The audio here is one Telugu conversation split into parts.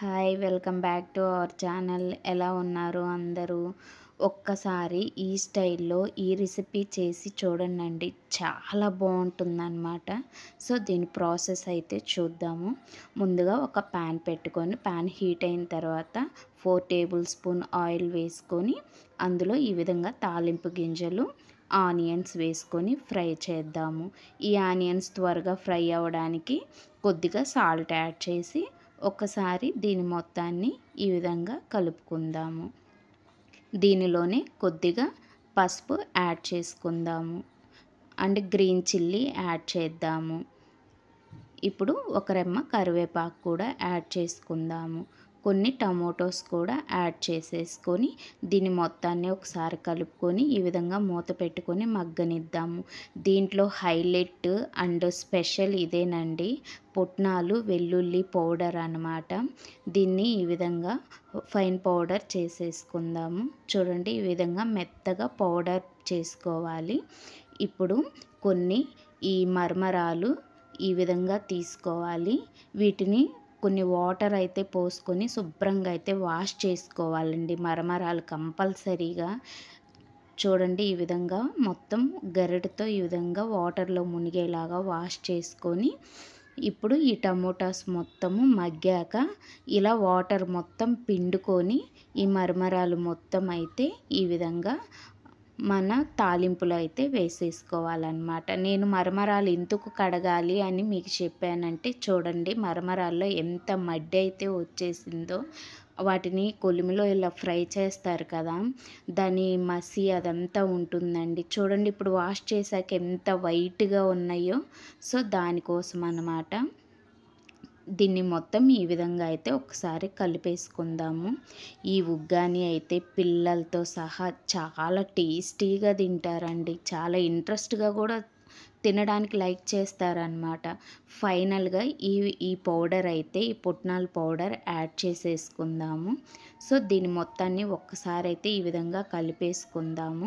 hi welcome back to our channel ఎలా ఉన్నారు అందరూ ఒక్కసారి ఈ స్టైల్లో ఈ రెసిపీ చేసి చూడండి చాలా బాగుంటుందన్నమాట సో దీని ప్రాసెస్ అయితే చూద్దాము ముందుగా ఒక ప్యాన్ పెట్టుకొని ప్యాన్ హీట్ అయిన తర్వాత ఫోర్ టేబుల్ స్పూన్ ఆయిల్ వేసుకొని అందులో ఈ విధంగా తాలింపు గింజలు ఆనియన్స్ వేసుకొని ఫ్రై చేద్దాము ఈ ఆనియన్స్ త్వరగా ఫ్రై అవ్వడానికి కొద్దిగా సాల్ట్ యాడ్ చేసి ఒకసారి దీని మొత్తాన్ని ఈ విధంగా కలుపుకుందాము దీనిలోనే కొద్దిగా పసుపు యాడ్ చేసుకుందాము అండ్ గ్రీన్ చిల్లీ యాడ్ చేద్దాము ఇప్పుడు ఒక రెమ్మ కరివేపాకు కూడా యాడ్ చేసుకుందాము కొన్ని టమోటోస్ కూడా యాడ్ చేసేసుకొని దీని మొత్తాన్ని ఒకసారి కలుపుకొని ఈ విధంగా మూత పెట్టుకొని మగ్గనిద్దాము దీంట్లో హైలైట్ అండ్ స్పెషల్ ఇదేనండి పుట్నాలు వెల్లుల్లి పౌడర్ అన్నమాట దీన్ని ఈ విధంగా ఫైన్ పౌడర్ చేసేసుకుందాము చూడండి ఈ విధంగా మెత్తగా పౌడర్ చేసుకోవాలి ఇప్పుడు కొన్ని ఈ మర్మరాలు ఈ విధంగా తీసుకోవాలి వీటిని కొన్ని వాటర్ అయితే పోసుకొని శుభ్రంగా అయితే వాష్ చేసుకోవాలండి మరమరాలు కంపల్సరీగా చూడండి ఈ విధంగా మొత్తం గరిటతో ఈ విధంగా వాటర్లో మునిగేలాగా వాష్ చేసుకొని ఇప్పుడు ఈ టమోటాస్ మొత్తము మగ్గాక ఇలా వాటర్ మొత్తం పిండుకొని ఈ మరమరాలు మొత్తం అయితే ఈ విధంగా మన తాలింపులో అయితే వేసేసుకోవాలన్నమాట నేను మరమరాలు ఎందుకు కడగాలి అని మీకు చెప్పానంటే చూడండి మరమరాల్లో ఎంత మడ్డి అయితే వచ్చేసిందో వాటిని కొలిమిలో ఇలా ఫ్రై చేస్తారు కదా దాని మసి అదంతా ఉంటుందండి చూడండి ఇప్పుడు వాష్ చేశాక ఎంత వైట్గా ఉన్నాయో సో దానికోసం అన్నమాట దీన్ని మొత్తం ఈ విధంగా అయితే ఒకసారి కలిపేసుకుందాము ఈ ఉగ్గాని అయితే పిల్లలతో సహా చాలా టేస్టీగా తింటారండి చాలా ఇంట్రెస్ట్గా కూడా తినడానికి లైక్ చేస్తారనమాట ఫైనల్గా ఈ ఈ పౌడర్ అయితే ఈ పుట్నాల పౌడర్ యాడ్ చేసేసుకుందాము సో దీని మొత్తాన్ని ఒక్కసారి అయితే ఈ విధంగా కలిపేసుకుందాము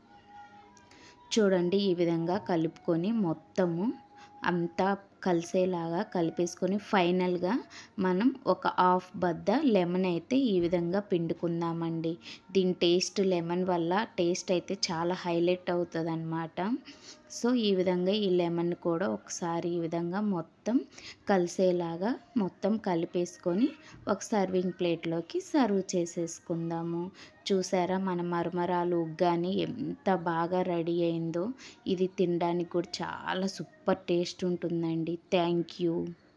చూడండి ఈ విధంగా కలుపుకొని మొత్తము అంతా కలిసేలాగా కలిపేసుకొని ఫైనల్గా మనం ఒక హాఫ్ బద్ద లెమన్ అయితే ఈ విధంగా పిండుకుందామండి దీని టేస్ట్ లెమన్ వల్ల టేస్ట్ అయితే చాలా హైలైట్ అవుతుంది అనమాట సో ఈ విధంగా ఈ లెమన్ కూడా ఒకసారి ఈ విధంగా మొత్తం కలిసేలాగా మొత్తం కలిపేసుకొని ఒక సర్వింగ్ ప్లేట్లోకి సర్వ్ చేసేసుకుందాము చూసారా మన మరమరాలు ఉగ్గాని ఎంత బాగా రెడీ అయిందో ఇది తినడానికి కూడా చాలా సూపర్ టేస్ట్ ఉంటుందండి థ్యాంక్ యూ